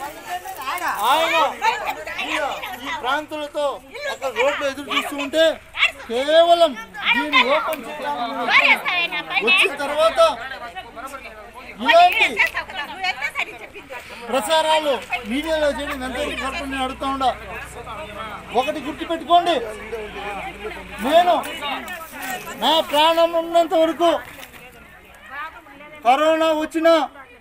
ఆయన ఈ- ఈ ప్రాంతాలతో అక్కడ రోడ్లు ఎదురు చూస్తూ ఉంటే కేవలం దీన్ని ఓపెన్ చేయాలని వచ్చిన తర్వాత ఇలాంటి ప్రసారాలు మీడియాలో చేయడం ఎంతవరకు కరెక్ట్ నేను అడుగుతా ఉండా ఒకటి గుర్తుపెట్టుకోండి నేను నా ప్రాణం ఉన్నంత వరకు కరోనా వచ్చినా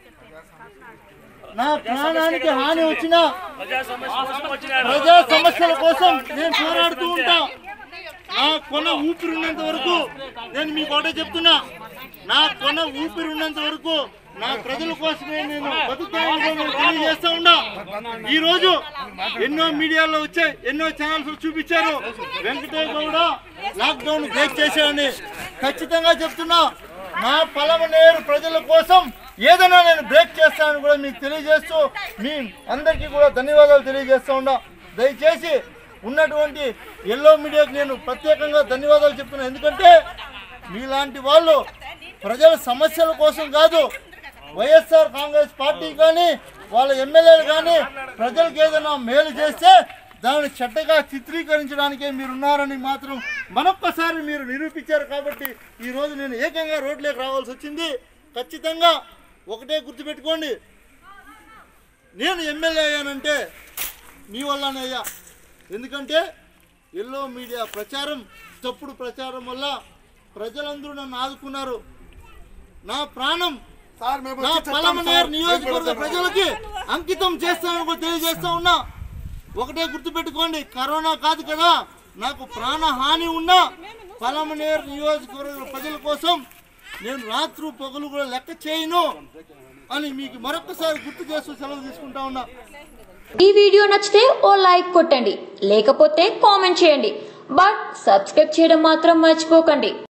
నా ప్రాణానికి హాని వచ్చినా ప్రజా సమస్యల కోసం నేను పోరాడుతూ ఉంటా నా కొన ఊపిరి ఉన్నంత వరకు నేను మీకు ఒకటే చెప్తున్నా నా కొన ఊపిరి ఉన్నంత వరకు నా ప్రజల కోసమే నేను బతుకుతానని నేను తెలియజేస్తా ఉన్నా ఈ రోజు ఎన్నో మీడియాలో వచ్చాయి ఎన్నో ఛానల్స్ చూపించారు వెంకటేష్ గౌడ లాక్డౌన్ బ్రేక్ చేశాడని ఖచ్చితంగా చెప్తున్నా నా పలమనేరు ప్రజల కోసం ఏదైనా నేను బ్రేక్ చేస్తానని కూడా మీకు తెలియజేస్తూ మీ అందరికీ కూడా ధన్యవాదాలు తెలియజేస్తా ఉన్నా దయచేసి ఉన్నటువంటి ఎల్లో మీడియాకు నేను ప్రత్యేకంగా ధన్యవాదాలు చెప్తున్నాను ఎందుకంటే మీలాంటి వాళ్ళు ప్రజల సమస్యల కోసం కాదు వైఎస్ఆర్ కాంగ్రెస్ పార్టీ కానీ వాళ్ళ ఎమ్మెల్యేలు కానీ ప్రజలకు ఏదైనా మేలు చేస్తే దాన్ని చెడ్డగా చిత్రీకరించడానికే మీరు ఉన్నారని మాత్రం మరొక్కసారి మీరు నిరూపించారు కాబట్టి ఈరోజు నేను ఏకంగా రోడ్లోకి రావాల్సి వచ్చింది ఖచ్చితంగా ఒకటే గుర్తుపెట్టుకోండి నేను ఎమ్మెల్యే అయ్యానంటే మీ వల్లనే అయ్యా ఎందుకంటే ఎల్లో మీడియా ప్రచారం తప్పుడు ప్రచారం వల్ల ప్రజలందరూ నన్ను ఆదుకున్నారు నా ప్రాణం సార్ మేము నా వచ్చి చెప్తాం పలమనేరు సార్. నియోజకవర్గ ప్రజలకి అంకితం చేస్తానని కూడా తెలియజేస్తా ఉన్నా ఒకటే గుర్తుపెట్టుకోండి కరోనా కాదు కదా నాకు ప్రాణహాని ఉన్నా పలమనేరు నియోజకవర్గ ప్రజల కోసం నేను రాత్రు పగలు కూడా లెక్క చేయను అని మీకు మరొకసారి గుర్తు చేస్తూ సెలవు తీసుకుంటా ఉన్నా ఈ వీడియో నచ్చితే ఓ లైక్ కొట్టండి లేకపోతే కామెంట్ చేయండి బట్ సబ్స్క్రైబ్ చేయడం మాత్రం మర్చిపోకండి